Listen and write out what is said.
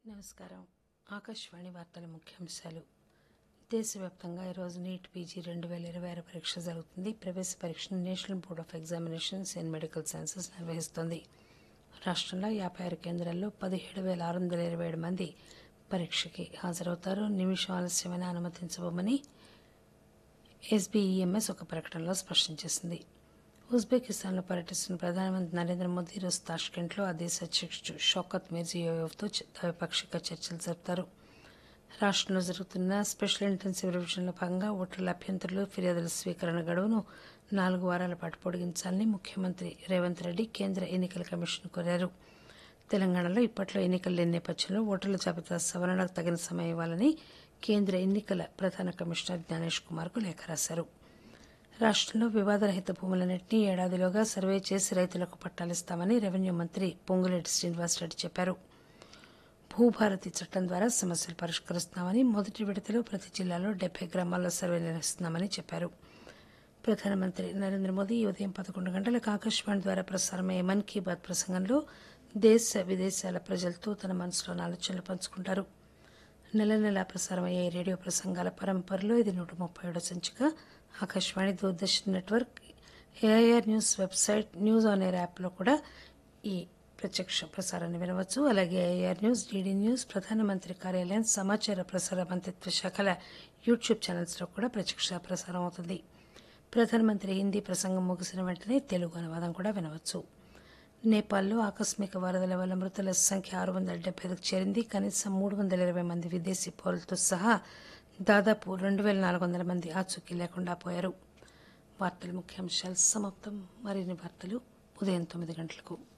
నమస్కారం ఆకాశవాణి వార్తల ముఖ్యాంశాలు దేశవ్యాప్తంగా ఈరోజు నీట్ పీజీ రెండు వేల ఇరవై ఆరు పరీక్ష జరుగుతుంది ప్రవేశ పరీక్షను national board of examinations in medical sciences నిర్వహిస్తోంది రాష్ట్రంలో యాభై ఆరు కేంద్రాల్లో పదిహేడు వేల ఆరు వందల ఇరవై ఏడు మంది పరీక్షకి హాజరవుతారు నిమిషం ఆలస్యమైన అనుమతించబోమని ఎస్బీఈఎంఎస్ ఒక ప్రకటనలో స్పష్టం చేసింది ఉజ్బెకిస్తాన్లో పర్యటిస్తున్న ప్రధానమంత్రి నరేంద్ర మోదీ ఈరోజు తాష్కెంట్లో ఆ దేశ అధ్యక్షుడు షౌకత్ మిర్జియోయెవ్తో చ- ద్వైపాక్షిక చర్చలు జరుపుతారు రాష్ట్రంలో జరుగుతున్న స్పెషల్ ఇంటెన్సివ్ రివిజన్లో భాగంగా ఓటర్ల అభ్యంతరాలు ఫిర్యాదుల స్వీకరణ గడువును నాలుగు వారాల పాటు పొడిగించాలని ముఖ్యమంత్రి రేవంత్ రెడ్డి కేంద్ర ఎన్నికల కమిషన్ కోరారు తెలంగాణలో ఇప్పట్లో ఎన్నికలు లేని నేపథ్యంలో ఓటర్ల జాబితా సవరణకు తగిన సమయం ఇవ్వాలని కేంద్ర ఎన్నికల ప్రధాన కమిషనర్ జ్ఞానేష్ కుమార్కు లేఖ రాశారు రాష్ట్రంలో వివాదరహిత భూములన్నింటినీ ఏడాదిలోగా సర్వే చేసి రైతులకు పట్టాలిస్తామని రెవెన్యూ మంత్రి పొంగులేటి శ్రీనివాసరెడ్డి చెప్పారు భూభారతి చట్టం ద్వారా సమస్యలు పరిష్కరిస్తున్నామని మొదటి విడతలో ప్రతి జిల్లాలో డెబ్బై గ్రామాల్లో సర్వే నిర్వహిస్తున్నామని చెప్పారు ప్రధానమంత్రి నరేంద్ర మోదీ ఈ ఉదయం పదకొండు గంటలకు ఆకాశవాణి ద్వారా ప్రసారమయ్యే మన్ కీ బాత్ ప్రసంగంలో దేశ విదేశాల ప్రజలతో తన మనసులోని ఆలోచనలు పంచుకుంటారు నెల నెలా ప్రసారమయ్యే ఈ రేడియో ప్రసంగాల పరంపరలో ఇది నూట ముప్పై ఏడో సంచిక Akashvani Doordarshan network AIR news website news on air యాప్లో కూడా ఈ ప్రత్యక్ష ప్రసారాన్ని వినవచ్చు అలాగే ఏఐఆర్ న్యూస్ డీడీ న్యూస్ ప్రధానమంత్రి కార్యాలయం సమాచార ప్రసార మంత్రిత్వ శాఖల యూట్యూబ్ ఛానల్స్లో కూడా ప్రత్యక్ష ప్రసారం అవుతుంది ప్రధానమంత్రి హిందీ ప్రసంగం ముగిసిన వెంటనే తెలుగు అనువాదం కూడా వినవచ్చు నేపాల్లో ఆకస్మిక వరదల వల్ల మృతుల సంఖ్య ఆరు వందల డెబ్బై ఐదుకు చేరింది కనీసం మూడు వందల ఇరవై మంది విదేశీ పౌరులతో సహా దాదాపు రెండు వేల నాలుగు వందల మంది ఆచూకీ లేకుండా పోయారు వార్తల ముఖ్యాంశాలు సమాప్తం మరిన్ని వార్తలు ఉదయం తొమ్మిది గంటలకు